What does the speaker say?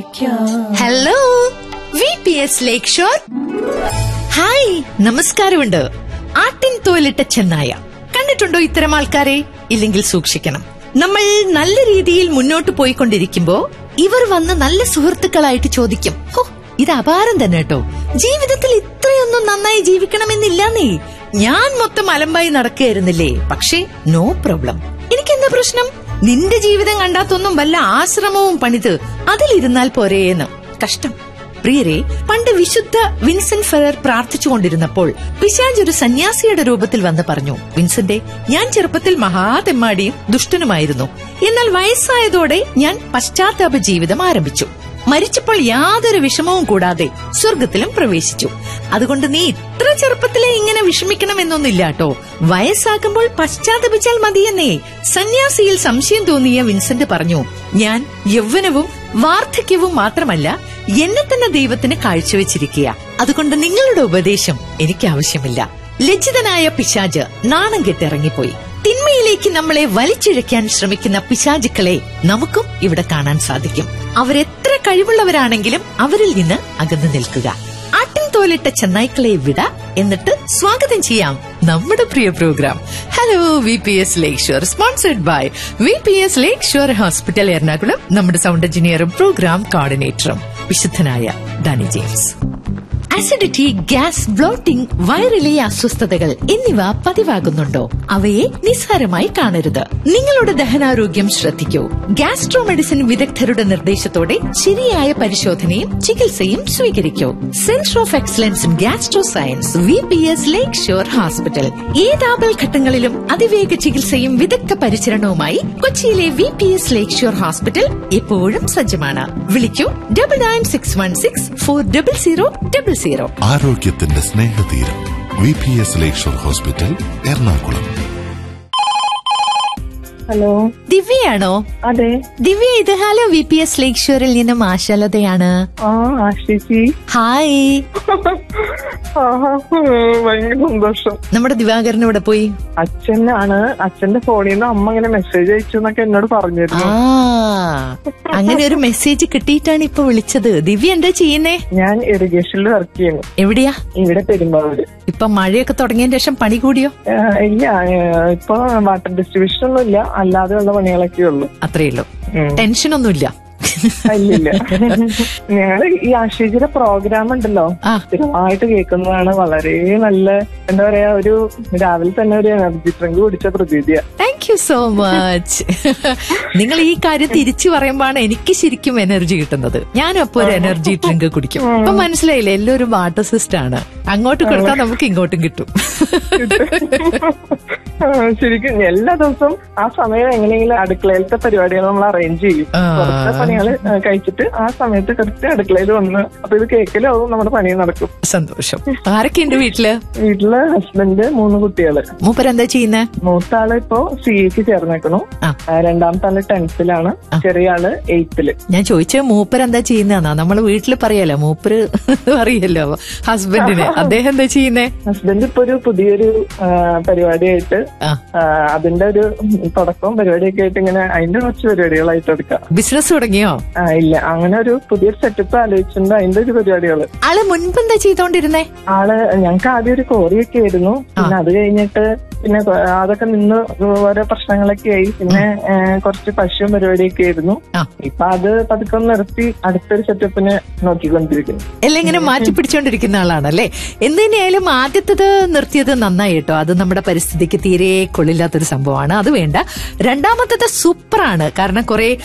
Hello V P S lake shore hi നമസ്കാരമുണ്ട് ആട്ടിൻ തോലിട്ട ചെന്നായ കണ്ടിട്ടുണ്ടോ ഇത്തരം ആൾക്കാരെ ഇല്ലെങ്കിൽ സൂക്ഷിക്കണം നമ്മൾ നല്ല രീതിയിൽ മുന്നോട്ട് പോയിക്കൊണ്ടിരിക്കുമ്പോ ഇവർ വന്ന് നല്ല സുഹൃത്തുക്കളായിട്ട് ചോദിക്കും ഹോ ഇത് അപാരം തന്നെ കേട്ടോ ജീവിതത്തിൽ ഇത്രയൊന്നും നന്നായി ജീവിക്കണമെന്നില്ലാന്നേ ഞാൻ മൊത്തം അലമ്പായി നടക്കുകയായിരുന്നില്ലേ പക്ഷേ നോ പ്രോബ്ലം എനിക്കെന്താ പ്രശ്നം നിന്റെ ജീവിതം കണ്ടാത്തൊന്നും വല്ല ആശ്രമവും പണിത് അതിലിരുന്നാൽ പോരേന്ന് കഷ്ടം പ്രിയരെ പണ്ട് വിശുദ്ധ വിൻസെന്റ് ഫെറർ പ്രാർത്ഥിച്ചുകൊണ്ടിരുന്നപ്പോൾ പിശാജ് ഒരു സന്യാസിയുടെ രൂപത്തിൽ വന്ന് പറഞ്ഞു വിൻസെന്റെ ഞാൻ ചെറുപ്പത്തിൽ മഹാതെമ്മാടിയും ദുഷ്ടനുമായിരുന്നു എന്നാൽ വയസ്സായതോടെ ഞാൻ പശ്ചാത്താപ ജീവിതം ആരംഭിച്ചു മരിച്ചപ്പോൾ യാതൊരു വിഷമവും കൂടാതെ സ്വർഗത്തിലും പ്രവേശിച്ചു അതുകൊണ്ട് നീ ഇത്ര ചെറുപ്പത്തിലെ ഇങ്ങനെ വിഷമിക്കണമെന്നൊന്നില്ല കേട്ടോ വയസ്സാകുമ്പോൾ പശ്ചാത്തപിച്ചാൽ മതിയെന്നേ സന്യാസിയിൽ സംശയം തോന്നിയ വിൻസെന്റ് പറഞ്ഞു ഞാൻ യൗവനവും വാർദ്ധക്യവും മാത്രമല്ല എന്നെ തന്നെ ദൈവത്തിന് കാഴ്ചവെച്ചിരിക്കുക അതുകൊണ്ട് നിങ്ങളുടെ ഉപദേശം എനിക്ക് ആവശ്യമില്ല ലജ്ജിതനായ പിശാജ് നാണം കെട്ടിറങ്ങിപ്പോയി തിന്മയിലേക്ക് നമ്മളെ വലിച്ചിഴയ്ക്കാൻ ശ്രമിക്കുന്ന പിശാചുക്കളെ നമുക്കും ഇവിടെ കാണാൻ സാധിക്കും അവരെത്ര കഴിവുള്ളവരാണെങ്കിലും അവരിൽ നിന്ന് അകന്നു നിൽക്കുക ആട്ടിൻ തോലിട്ട ചെന്നായ്ക്കളെ വിട എന്നിട്ട് സ്വാഗതം ചെയ്യാം നമ്മുടെ പ്രിയ programme hello V P S lake shore sponsored by V P S lake shore hospital Ernakulam നമ്മുടെ സൗണ്ട് എഞ്ചിനീയറും പ്രോഗ്രാം കോർഡിനേറ്ററും വിശുദ്ധനായ Danny James acidity gas bloating വയറിലെ അസ്വസ്ഥതകൾ എന്നിവ പതിവാകുന്നുണ്ടോ അവയെ നിസ്സാരമായി കാണരുത് നിങ്ങളുടെ ദഹനാരോഗ്യം ശ്രദ്ധിക്കൂ ഗ്യാസ്ട്രോ മെഡിസിൻ വിദഗ്ധരുടെ നിർദ്ദേശത്തോടെ ശരിയായ പരിശോധനയും ചികിത്സയും സ്വീകരിക്കൂ centre of excellence in gastro science V P S lake shore hospital ഏതാപൽ ഘട്ടങ്ങളിലും അതിവേഗ ചികിത്സയും വിദഗ്ധ പരിചരണവുമായി കൊച്ചിയിലെ V P S lake shore hospital എപ്പോഴും സജ്ജമാണ് വിളിക്കൂ double nine six one six four double zero double zero ആരോഗ്യത്തിന്റെ സ്നേഹതീരം V P S lakeshore hospital Ernakulam hello ദിവ്യയാണോ അതെ ദിവ്യ ഇത് hello V P S lake ഷോറിൽ നിന്നും ആശാലതയാണ് ആ ആശിച്ചി ഹായ് ആഹാ, ഭയങ്കര സന്തോഷം നമ്മുടെ ദിവാകരൻ ഇവിടെ പോയി അച്ഛനാണ് അച്ഛന്റെ ഫോണിൽ നിന്ന് അമ്മ ഇങ്ങനെ മെസ്സേജ് അയച്ചു എന്നൊക്കെ എന്നോട് ആ പറഞ്ഞിരുന്നു അങ്ങനെ ഒരു മെസ്സേജ് കിട്ടിയിട്ടാണ് ഇപ്പൊ വിളിച്ചത് ദിവ്യ എന്താ ചെയ്യുന്നേ ഞാൻ ഇറിഗേഷനിൽ വർക്ക് ചെയ്യുന്നു എവിടെയാ ഇവിടെ പെരുമ്പാവൂര് ഇപ്പൊ മഴയൊക്കെ തുടങ്ങിയതിന് ശേഷം പണി കൂടിയോ ആ, ഇല്ല ആ, ഇപ്പൊ വാട്ടർ ഡിസ്ട്രിബ്യൂഷൻ ഒന്നും ഇല്ല അല്ലാതെയുള്ള പണികളൊക്കെ ഉള്ളു അത്രേ ഉള്ളൂ ഉം. ടെൻഷനൊന്നുമില്ല ഇല്ലില്ല ഞങ്ങള് ഈ ആശീജിയുടെ പ്രോഗ്രാം ഉണ്ടല്ലോ ആ. സ്ഥിരമായിട്ട് കേൾക്കുന്നതാണ് വളരെ നല്ല എന്താ പറയാ ഒരു രാവിലെ തന്നെ ഒരു എനർജി ഡ്രിങ്ക് കുടിച്ച പ്രതീതിയാ താങ്ക് യു സോ മച്ച് നിങ്ങൾ ഈ കാര്യം തിരിച്ചു പറയുമ്പോഴാണ് എനിക്ക് ശരിക്കും എനർജി കിട്ടുന്നത് ഞാനും അപ്പൊ ഒരു എനർജി ഡ്രിങ്ക് കുടിക്കും അപ്പൊ മനസ്സിലായില്ലേ എല്ലാവരും വാട്ടർ സിസ്റ്റ് ആണ് അങ്ങോട്ട് കൊടുത്താൽ നമുക്ക് ഇങ്ങോട്ടും കിട്ടും ആ, ശരിക്കും എല്ലാ ദിവസവും ആ സമയം എങ്ങനെയെങ്കിലും അടുക്കളയിലത്തെ പരിപാടികൾ നമ്മൾ അറേഞ്ച് ചെയ്യും ആ. പുറത്തെ പണികൾ കഴിച്ചിട്ട് ആ സമയത്ത് കൃത്യം അടുക്കളയിൽ വന്ന് അപ്പൊ ഇത് കേൾക്കലാവും നമ്മുടെ പണി നടക്കും സന്തോഷം ആരൊക്കെയുണ്ട് വീട്ടില് വീട്ടില് ഹസ്ബൻഡ് മൂന്ന് കുട്ടികള് മൂപ്പരെന്താ ചെയ്യുന്നേ മൂത്ത ആള് ഇപ്പോ സി എക്ക് ചേർന്നേക്കണു ആ. ആ, രണ്ടാമത്തെ ആള് ടെൻത്തിലാണ് ചെറിയ ആള് എയ്ത്തില് ഞാൻ ചോദിച്ചത് മൂപ്പരെന്താ ചെയ്യുന്നതെന്നാ നമ്മള് വീട്ടില് പറയല്ലോ മൂപ്പര് അറിയല്ലോ ഹസ്ബൻഡിന് അദ്ദേഹം എന്താ ചെയ്യുന്നേ ഹസ്ബൻഡ് ഇപ്പൊ ഒരു പുതിയൊരു ആ, പരിപാടിയായിട്ട് ആ ആ, അതിന്റെ ഒരു തുടക്കവും പരിപാടിയൊക്കെ ആയിട്ട് ഇങ്ങനെ അതിന്റെ കുറച്ച് പരിപാടികളായിട്ട് എടുക്കാം ബിസിനസ് തുടങ്ങിയോ ആ ഇല്ല അങ്ങനെ ഒരു പുതിയൊരു സെറ്റപ്പ് ആലോചിച്ചിട്ടുണ്ട് അതിന്റെ ഒരു പരിപാടികള് ആള് മുൻപ് എന്താ ചെയ്തോണ്ടിരുന്നേ ആള് ഞങ്ങൾക്ക് ആദ്യം ഒരു കോറിയൊക്കെ ആയിരുന്നു പിന്നെ അത് കഴിഞ്ഞിട്ട് പിന്നെ കൊ- അതൊക്കെ നിന്ന് ഓരോ പ്രശ്നങ്ങളൊക്കെ ആയി പിന്നെ ഏ, കുറച്ച് പശുവും പരിപാടിയൊക്കെ ആയിരുന്നു ആ. ഇപ്പൊ അത് പതുക്കെ ഒന്ന് നിർത്തി അടുത്തൊരു സെറ്റപ്പിന് നോക്കിക്കൊണ്ടിരിക്കുന്നു എല്ലാം ഇങ്ങനെ മാറ്റി പിടിച്ചോണ്ടിരിക്കുന്ന ആളാണല്ലേ എന്ത് തന്നെയായാലും ആദ്യത്തത് നിർത്തിയത് നന്നായി കേട്ടോ അത് നമ്മുടെ പരിസ്ഥിതിക്ക് തീരെ കൊള്ളില്ലാത്തൊരു സംഭവമാണ് അത് വേണ്ട രണ്ടാമത്തത് സൂപ്പറാണ് കാരണം കുറെ